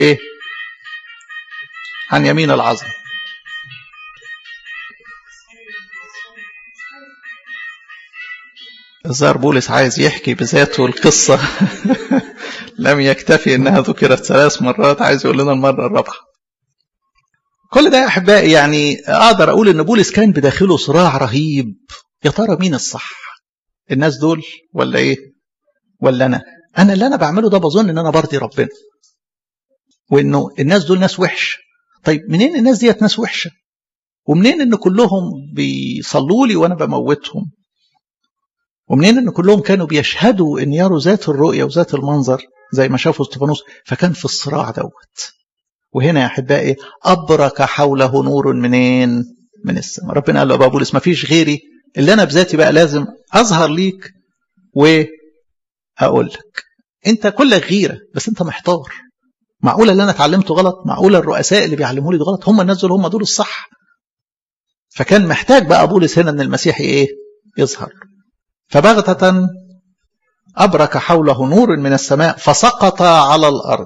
ايه عن يمين العظم الظاهر بولس عايز يحكي بذاته القصة لم يكتفي انها ذكرت ثلاث مرات عايز يقول لنا المرة الرابعة كل ده يا احبائي يعني اقدر اقول ان بولس كان بداخله صراع رهيب يا ترى مين الصح الناس دول ولا ايه ولا انا انا اللي انا بعمله ده بظن ان انا برضي ربنا وانه الناس دول ناس وحش طيب منين الناس ديت ناس وحشه ومنين ان كلهم بيصلوا لي وانا بموتهم ومنين ان كلهم كانوا بيشهدوا ان يروا ذات الرؤيه وذات المنظر زي ما شافوا استفانوس فكان في الصراع دوت وهنا يا احبائي ابرك حوله نور منين من السماء ربنا قال له ابا بولس ما فيش غيري اللي انا بذاتي بقى لازم اظهر ليك واقول لك انت كلك غيره بس انت محتار معقوله اللي انا اتعلمته غلط معقوله الرؤساء اللي بيعلموا لي ده غلط هم الناس دول هم دول الصح فكان محتاج بقى بولس هنا ان المسيح ايه يظهر فبغتة أبرك حوله نور من السماء فسقط على الأرض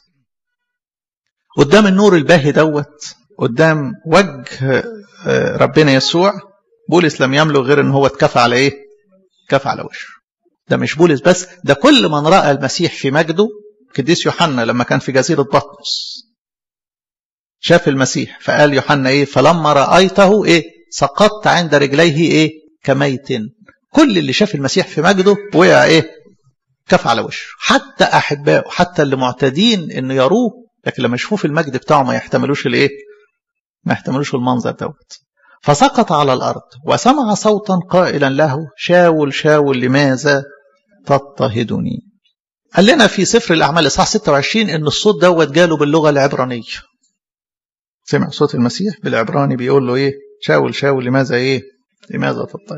قدام النور الباهي دوت قدام وجه ربنا يسوع بولس لم يملك غير ان هو اتكفى على ايه كفى على وشه ده مش بولس بس ده كل من رأى المسيح في مجده قديس يوحنا لما كان في جزيرة بطمس شاف المسيح فقال يوحنا ايه فلما رأيته ايه سقطت عند رجليه ايه كميت كل اللي شاف المسيح في مجده وقع ايه كف على وشه حتى احبائه حتى اللي معتادين انه يروه لكن لما يشوفوه في المجد بتاعه ما يحتملوش الايه ما يحتملوش المنظر دوت فسقط على الارض وسمع صوتا قائلا له شاول شاول لماذا تضطهدني قال لنا في سفر الاعمال اصحاح 26 ان الصوت دوت جاله باللغه العبرانيه سمع صوت المسيح بالعبراني بيقول له ايه شاول شاول لماذا ايه لماذا تضطهد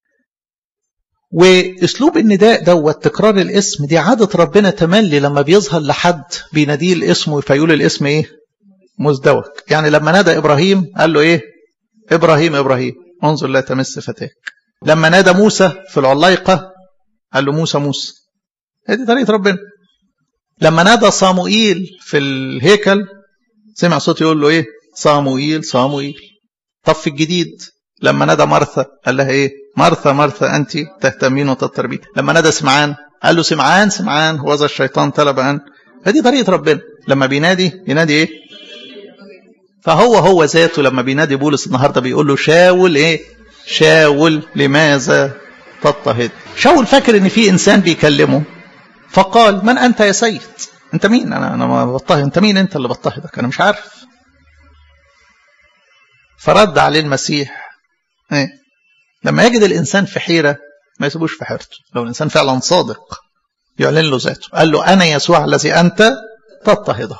واسلوب النداء دوت تكرار الاسم دي عاده ربنا تملي لما بيظهر لحد بيناديه الاسم فيقول الاسم ايه مزدوج يعني لما نادى ابراهيم قال له ايه ابراهيم ابراهيم انظر لا تمس فتاك لما نادى موسى في العلايقه قال له موسى موسى هذه طريقه ربنا لما نادى صاموئيل في الهيكل سمع صوت يقول له ايه صاموئيل صاموئيل طب في الجديد لما نادى مرثا قال لها ايه مرثا مرثا انت تهتمين وتضطربين لما نادى سمعان قال له سمعان سمعان وذا الشيطان طلب ان فدي طريقه ربنا لما بينادي ينادي ايه فهو هو ذاته لما بينادي بولس النهارده بيقول له شاول ايه شاول لماذا تضطهد شاول فاكر ان في انسان بيكلمه فقال من انت يا سيد انت مين انا انا ما بضطهد انت مين انت اللي بضطهدك انا مش عارف فرد عليه المسيح ايه لما يجد الانسان في حيره ما يسيبوش في حيرته لو الانسان فعلا صادق يعلن له ذاته قال له انا يسوع الذي انت تضطهده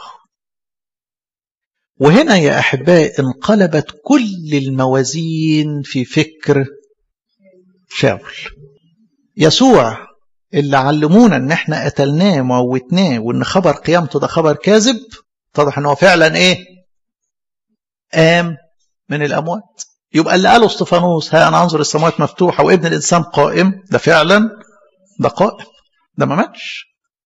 وهنا يا احبائي انقلبت كل الموازين في فكر شاول يسوع اللي علمونا ان احنا قتلناه وموتناه وان خبر قيامته ده خبر كاذب اتضح ان هو فعلا ايه قام من الاموات يبقى اللي قاله استفانوس ها انا انظر السماوات مفتوحه وابن الانسان قائم ده فعلا ده قائم ده ما ماتش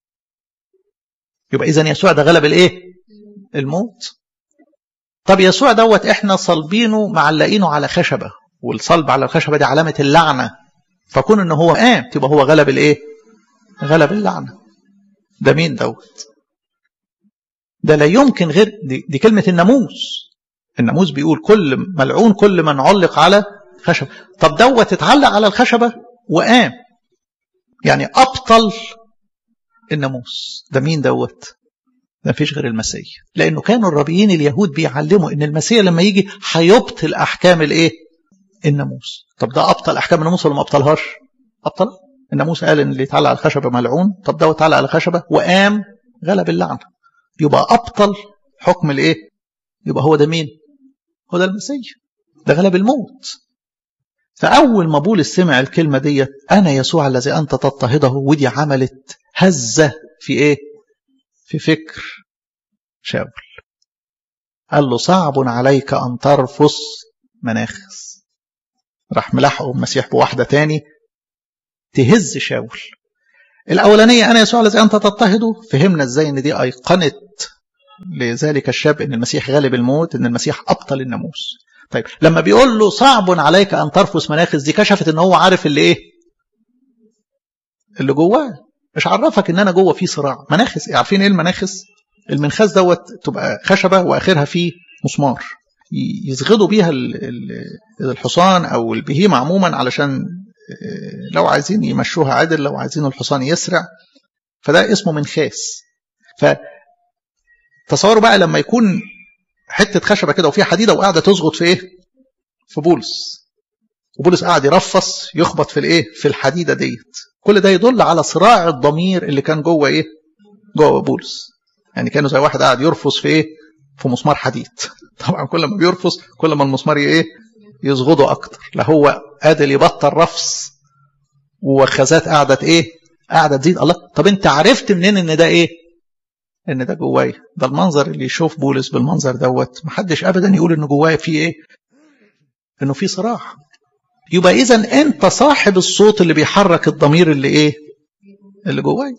يبقى اذا يسوع ده غلب الايه الموت طب يسوع دوت احنا صلبينه معلقينه على خشبه والصلب على الخشبه دي علامه اللعنه فكون ان هو قام تبقى هو غلب الايه غلب اللعنه ده مين دوت ده لا يمكن غير دي, دي كلمه الناموس الناموس بيقول كل ملعون كل من علق على خشبه طب دوت اتعلق على الخشبه وقام يعني ابطل الناموس ده مين دوت ما فيش غير المسيح لانه كانوا الربيين اليهود بيعلموا ان المسيح لما يجي هيبطل احكام الايه الناموس طب ده ابطل احكام الناموس ولا ما ابطلهاش ابطل الناموس قال ان اللي يتعلق على الخشبه ملعون طب ده اتعلق على الخشبه وقام غلب اللعنه يبقى ابطل حكم الايه يبقى هو ده مين هو ده المسيح ده غلب الموت فاول ما بولس سمع الكلمه ديت انا يسوع الذي انت تضطهده ودي عملت هزه في ايه في فكر شاول قال له صعب عليك أن ترفص مناخس راح ملحقه المسيح بواحدة تاني تهز شاول الأولانية أنا يسوع الذي أنت تضطهده فهمنا إزاي إن دي أيقنة لذلك الشاب ان المسيح غالب الموت ان المسيح ابطل الناموس طيب لما بيقول له صعب عليك ان ترفس مناخس دي كشفت ان هو عارف اللي ايه اللي جواه مش عرفك ان انا جوه في صراع مناخس عارفين ايه المناخس المنخاس دوت تبقى خشبه واخرها فيه مسمار يزغدوا بيها الحصان او البهيمه عموما علشان لو عايزين يمشوها عدل لو عايزين الحصان يسرع فده اسمه منخاس فتصوروا بقى لما يكون حته خشبه كده وفيها حديده وقاعده تزغط في ايه في بولس وبولس قاعد يرفص يخبط في الايه في الحديده ديت كل ده يدل على صراع الضمير اللي كان جوه ايه جوه بولس يعني كانوا زي واحد قاعد يرفص في ايه في مسمار حديد طبعا كل ما بيرفص كل ما المسمار ايه يزغده اكتر لا هو قادر يبطل رفص وخزات قاعده ايه قاعده تزيد الله طب انت عرفت منين ان ده ايه ان ده جوايا ده المنظر اللي يشوف بولس بالمنظر دوت محدش ابدا يقول ان جوايا في ايه انه في صراع يبقى اذا انت صاحب الصوت اللي بيحرك الضمير اللي ايه اللي جوايا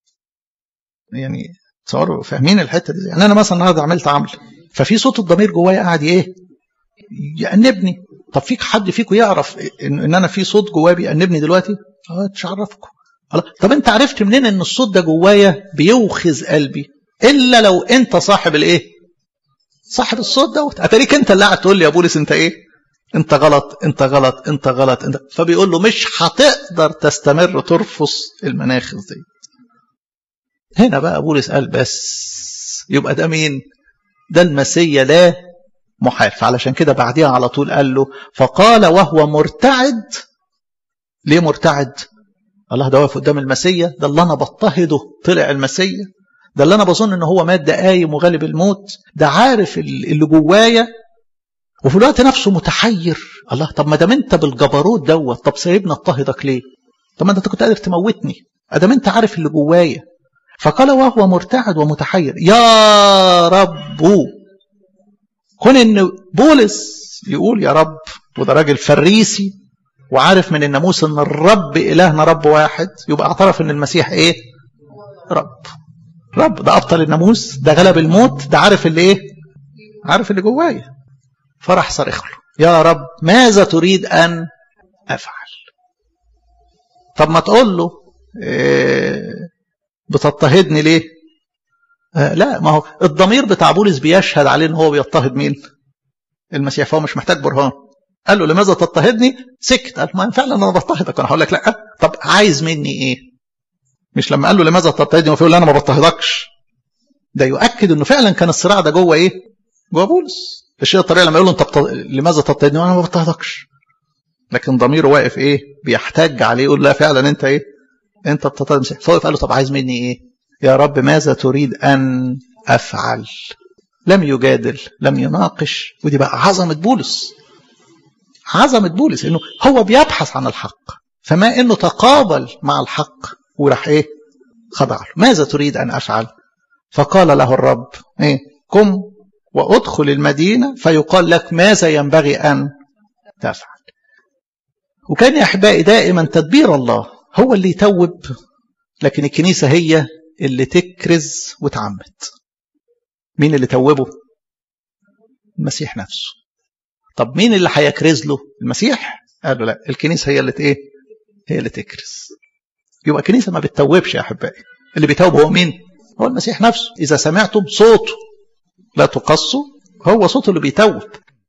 يعني تصوروا فاهمين الحته دي يعني انا مثلا النهارده عملت عمل ففي صوت الضمير جوايا قاعد ايه يأنبني طب فيك حد فيكم يعرف ان, إن انا في صوت جوايا بيأنبني دلوقتي اه مش عرفكم طب انت عرفت منين ان الصوت ده جوايا بيوخز قلبي الا لو انت صاحب الايه صاحب الصوت دوت اتاريك انت اللي قاعد تقول لي يا بولس انت ايه انت غلط انت غلط انت غلط انت فبيقول له مش هتقدر تستمر ترفص المناخز دي هنا بقى بولس قال بس يبقى ده مين ده المسيا لا محال فعلشان كده بعديها على طول قال له فقال وهو مرتعد ليه مرتعد الله ده واقف قدام المسيا ده اللي انا بضطهده طلع المسيا ده اللي انا بظن ان هو مات ده قايم وغالب الموت ده عارف اللي جوايا وفي الوقت نفسه متحير الله طب ما دام انت بالجبروت دوت طب سايبني اضطهدك ليه طب ما انت كنت قادر تموتني ادام انت عارف اللي جوايا فقال وهو مرتعد ومتحير يا رب كون ان بولس يقول يا رب وده راجل فريسي وعارف من الناموس ان الرب الهنا رب واحد يبقى اعترف ان المسيح ايه رب رب ده ابطل الناموس ده غلب الموت ده عارف اللي ايه عارف اللي جوايا فرح صرخ له يا رب ماذا تريد ان افعل طب ما تقول له إيه بتضطهدني ليه آه لا ما هو الضمير بتاع بولس بيشهد عليه ان هو بيضطهد مين المسيح فهو مش محتاج برهان قال له لماذا تضطهدني سكت قال ما فعلا انا بضطهدك انا هقول لك لا طب عايز مني ايه مش لما قال له لماذا تضطهدني وفي لا انا ما بضطهدكش ده يؤكد انه فعلا كان الصراع ده جوه ايه جوه بولس الشيء الطبيعي لما يقول له انت بت... لماذا تضطهدني وانا ما بضطهدكش لكن ضميره واقف ايه بيحتج عليه يقول لا فعلا انت ايه انت بتضطهد المسيح فوقف قال له طب عايز مني ايه يا رب ماذا تريد ان افعل لم يجادل لم يناقش ودي بقى عظمه بولس عظمه بولس انه هو بيبحث عن الحق فما انه تقابل مع الحق وراح ايه خضع له ماذا تريد ان افعل فقال له الرب ايه قم وادخل المدينه فيقال لك ماذا ينبغي ان تفعل وكان يا احبائي دائما تدبير الله هو اللي يتوب لكن الكنيسه هي اللي تكرز وتعمد مين اللي توبه المسيح نفسه طب مين اللي هيكرز له المسيح قال له لا الكنيسه هي اللي ايه هي اللي تكرز يبقى الكنيسه ما بتتوبش يا احبائي اللي بيتوب هو مين هو المسيح نفسه اذا سمعتم صوته لا تقصوا هو صوته اللي بيتوب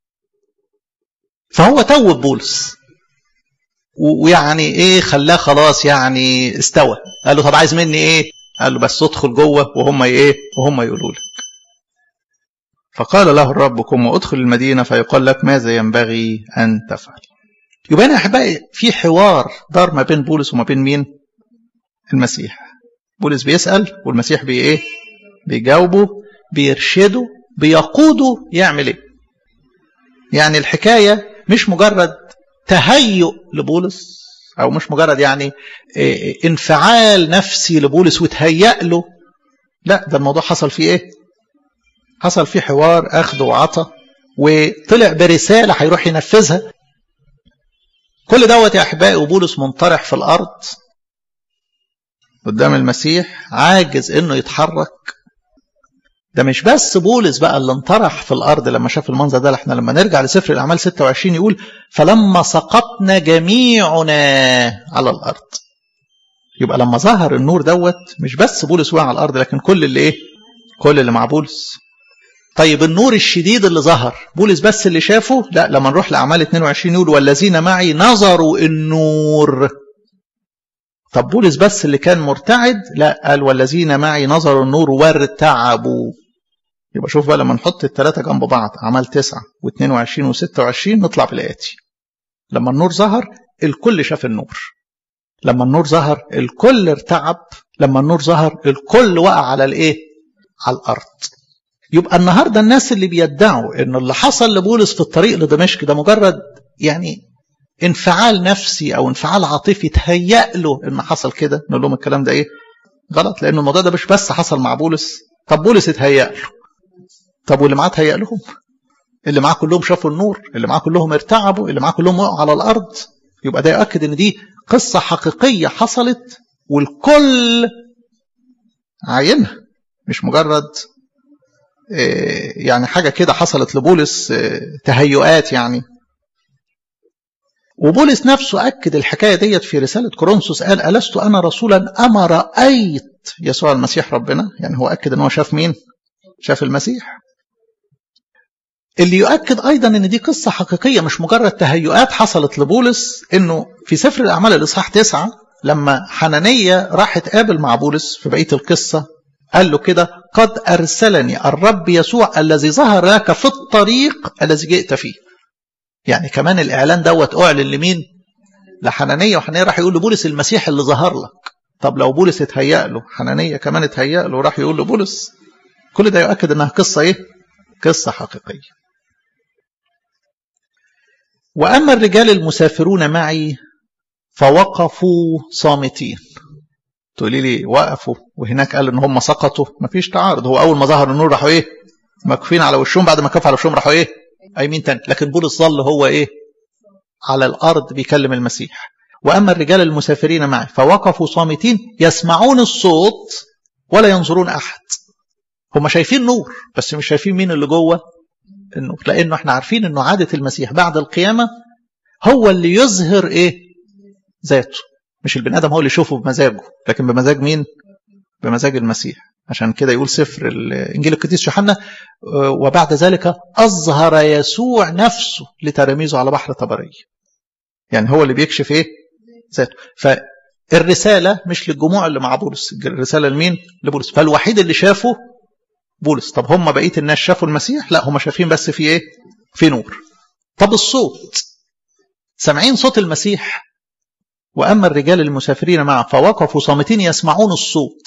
فهو توب بولس ويعني ايه خلاه خلاص يعني استوى قال له طب عايز مني ايه قال له بس ادخل جوه وهم ايه وهم يقولوا لك فقال له الرب قم وادخل المدينه فيقال لك ماذا ينبغي ان تفعل يبقى انا احبائي في حوار دار ما بين بولس وما بين مين المسيح بولس بيسال والمسيح بي ايه بيجاوبه بيرشده بيقوده يعمل ايه يعني الحكايه مش مجرد تهيؤ لبولس او مش مجرد يعني انفعال نفسي لبولس وتهيأ له لا ده الموضوع حصل فيه ايه حصل فيه حوار اخذ وعطى وطلع برساله هيروح ينفذها كل دوت يا احبائي وبولس منطرح في الارض قدام المسيح عاجز انه يتحرك ده مش بس بولس بقى اللي انطرح في الارض لما شاف المنظر ده احنا لما نرجع لسفر الاعمال 26 يقول فلما سقطنا جميعنا على الارض يبقى لما ظهر النور دوت مش بس بولس وقع على الارض لكن كل اللي ايه كل اللي مع بولس طيب النور الشديد اللي ظهر بولس بس اللي شافه لا لما نروح لاعمال 22 يقول والذين معي نظروا النور طب بولس بس اللي كان مرتعد لا قال والذين معي نظروا النور وارتعبوا يبقى شوف بقى لما نحط الثلاثة جنب بعض أعمال 9 و22 و26 نطلع بالآتي لما النور ظهر الكل شاف النور لما النور ظهر الكل ارتعب لما النور ظهر الكل وقع على الايه على الارض يبقى النهارده الناس اللي بيدعوا ان اللي حصل لبولس في الطريق لدمشق ده مجرد يعني انفعال نفسي او انفعال عاطفي تهيأ له ان حصل كده نقول لهم الكلام ده ايه غلط لان الموضوع ده مش بس حصل مع بولس طب بولس اتهيأ له طب واللي معاه اتهيأ لهم اللي معاه كلهم شافوا النور اللي معاه كلهم ارتعبوا اللي معاه كلهم وقعوا على الارض يبقى ده يؤكد ان دي قصه حقيقيه حصلت والكل عاينها مش مجرد يعني حاجه كده حصلت لبولس تهيؤات يعني وبولس نفسه أكد الحكاية ديت في رسالة كورنثوس قال ألست أنا رسولا أما رأيت يسوع المسيح ربنا يعني هو أكد أنه شاف مين شاف المسيح اللي يؤكد أيضا أن دي قصة حقيقية مش مجرد تهيؤات حصلت لبولس أنه في سفر الأعمال الإصحاح تسعة لما حنانية راح تقابل مع بولس في بقية القصة قال له كده قد أرسلني الرب يسوع الذي ظهر لك في الطريق الذي جئت فيه يعني كمان الإعلان دوت أعلن لمين لحنانية وحنانية راح يقول لبولس المسيح اللي ظهر لك طب لو بولس اتهيأ له حنانية كمان اتهيأ له وراح يقول لبولس كل ده يؤكد انها قصة ايه قصة حقيقية وأما الرجال المسافرون معي فوقفوا صامتين تقولي لي وقفوا وهناك قال ان هم سقطوا مفيش تعارض هو اول ما ظهر النور راحوا ايه مكفين على وشهم بعد ما كفوا على وشهم راحوا ايه ايمين تاني لكن بولس ظل هو ايه على الارض بيكلم المسيح واما الرجال المسافرين معي فوقفوا صامتين يسمعون الصوت ولا ينظرون احد هم شايفين نور بس مش شايفين مين اللي جوه النور لانه احنا عارفين انه عاده المسيح بعد القيامه هو اللي يظهر ايه ذاته مش البني ادم هو اللي يشوفه بمزاجه لكن بمزاج مين بمزاج المسيح عشان كده يقول سفر انجيل القديس يوحنا وبعد ذلك اظهر يسوع نفسه لتلاميذه على بحر طبريه يعني هو اللي بيكشف ايه ذاته فالرساله مش للجموع اللي مع بولس الرساله لمين لبولس فالوحيد اللي شافه بولس طب هم بقيه الناس شافوا المسيح لا هم شايفين بس في ايه في نور طب الصوت سامعين صوت المسيح واما الرجال المسافرين معه فوقفوا صامتين يسمعون الصوت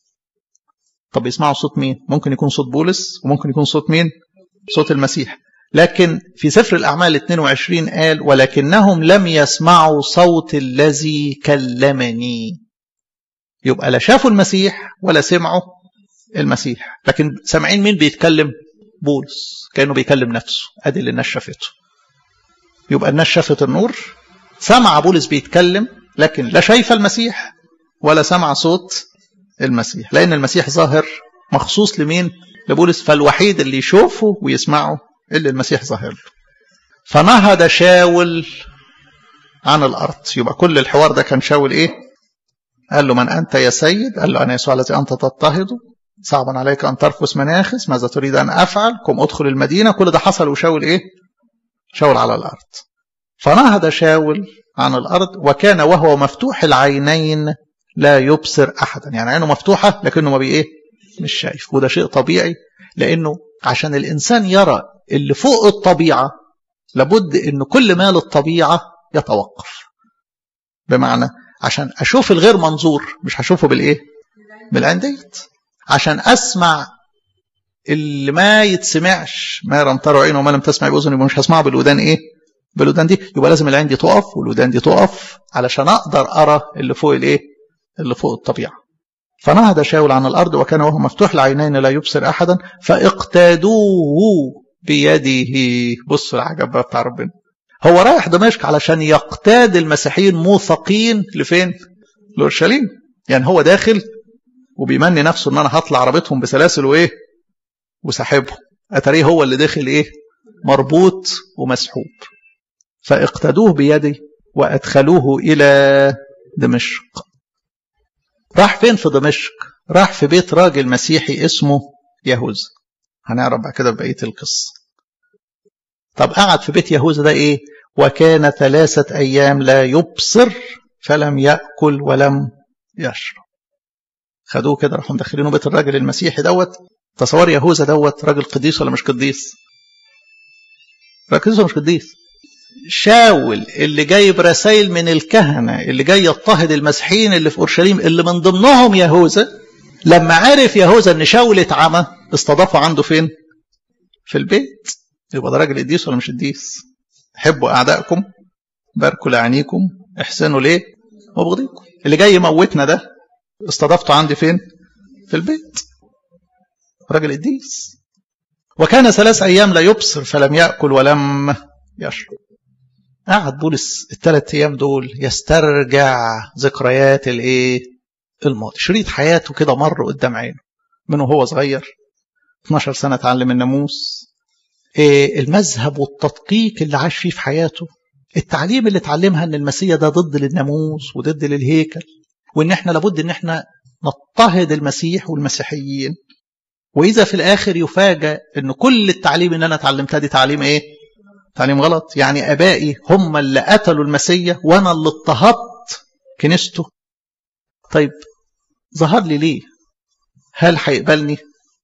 طب يسمعوا صوت مين ممكن يكون صوت بولس وممكن يكون صوت مين صوت المسيح لكن في سفر الأعمال 22 قال ولكنهم لم يسمعوا صوت الذي كلمني يبقى لا شافوا المسيح ولا سمعوا المسيح لكن سامعين مين بيتكلم بولس كانه بيكلم نفسه ادي اللي الناس شافته يبقى الناس شافت النور سمع بولس بيتكلم لكن لا شايف المسيح ولا سمع صوت المسيح لأن المسيح ظاهر مخصوص لمين لبولس فالوحيد اللي يشوفه ويسمعه اللي المسيح ظاهر له فنهض شاول عن الأرض يبقى كل الحوار ده كان شاول إيه قال له من أنت يا سيد قال له أنا يسوع الذي أنت تضطهد صعب عليك أن ترفس مناخس ماذا تريد أن أفعل قم أدخل المدينة كل ده حصل وشاول إيه شاول على الأرض فنهض شاول عن الأرض وكان وهو مفتوح العينين لا يبصر أحدا يعني عينه مفتوحة لكنه ما بي إيه مش شايف وده شيء طبيعي لأنه عشان الإنسان يرى اللي فوق الطبيعة لابد أن كل ما للطبيعة يتوقف بمعنى عشان أشوف الغير منظور مش هشوفه بالإيه بالعين ديت عشان أسمع اللي ما يتسمعش ما لم تروا عين وما لم تسمع بأذن يبقى مش هسمعه بالودان إيه بالودان دي يبقى لازم العين دي تقف والودان دي تقف علشان أقدر أرى اللي فوق الإيه اللي فوق الطبيعة فنهض شاول عن الأرض وكان وهو مفتوح العينين لا يبصر أحدا فاقتادوه بيده بصوا العجب بقى بتاع ربنا هو رايح دمشق علشان يقتاد المسيحيين موثقين لفين لأورشليم يعني هو داخل وبيمني نفسه ان انا هطلع عربيتهم بسلاسل وايه وسحبهم اتاريه هو اللي داخل ايه مربوط ومسحوب فاقتدوه بيده وادخلوه الى دمشق راح فين في دمشق راح في بيت راجل مسيحي اسمه يهوذا هنعرف بعد كده بقيه القصه طب قعد في بيت يهوذا ده ايه وكان ثلاثه ايام لا يبصر فلم ياكل ولم يشرب خدوه كده راحوا مدخلينه بيت الراجل المسيحي دوت تصور يهوذا دوت راجل قديس ولا مش قديس راجل قديس ولا مش قديس شاول اللي جايب رسائل من الكهنه اللي جاي يضطهد المسيحيين اللي في اورشليم اللي من ضمنهم يهوذا لما عرف يهوذا ان شاول اتعمى استضافه عنده فين؟ في البيت يبقى ده راجل قديس ولا مش قديس؟ حبوا اعدائكم باركوا لعينيكم احسنوا ليه؟ وبغضيكم اللي جاي يموتنا ده استضافته عندي فين؟ في البيت راجل قديس وكان ثلاث ايام لا يبصر فلم ياكل ولم يشرب قعد بولس الثلاث ايام دول يسترجع ذكريات الايه الماضي شريط حياته كده مر قدام عينه من وهو صغير 12 سنه اتعلم الناموس إيه المذهب والتدقيق اللي عاش فيه في حياته التعليم اللي اتعلمها ان المسيح ده ضد للناموس وضد للهيكل وان احنا لابد ان احنا نضطهد المسيح والمسيحيين واذا في الاخر يفاجأ ان كل التعليم اللي انا اتعلمتها دي تعليم ايه تعليم غلط يعني ابائي هم اللي قتلوا المسيح وانا اللي اضطهدت كنيسته طيب ظهر لي ليه هل هيقبلني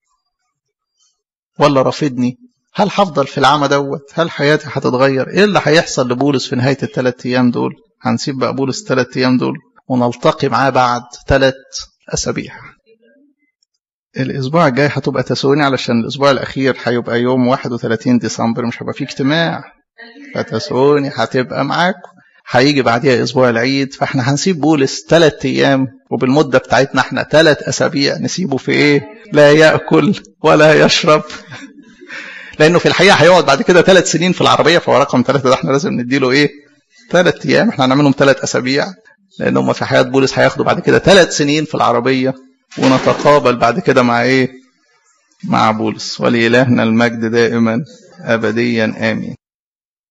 ولا رافضني هل هفضل في العمى دوت هل حياتي هتتغير ايه اللي هيحصل لبولس في نهايه الثلاث ايام دول هنسيب بقى بولس الثلاث ايام دول ونلتقي معاه بعد ثلاث اسابيع الاسبوع الجاي هتبقى تسوني علشان الاسبوع الاخير هيبقى يوم 31 ديسمبر مش هيبقى فيه اجتماع فتسوني هتبقى معاكم هيجي بعديها اسبوع العيد فاحنا هنسيب بولس ثلاث ايام وبالمده بتاعتنا احنا ثلاث اسابيع نسيبه في ايه لا ياكل ولا يشرب لانه في الحقيقه هيقعد بعد كده ثلاث سنين في العربيه فهو رقم ثلاثه ده احنا لازم نديله ايه ثلاث ايام احنا هنعملهم ثلاث اسابيع لان هم في حياه بولس هياخدوا بعد كده ثلاث سنين في العربيه ونتقابل بعد كده مع ايه مع بولس ولإلهنا المجد دائما أبديا آمين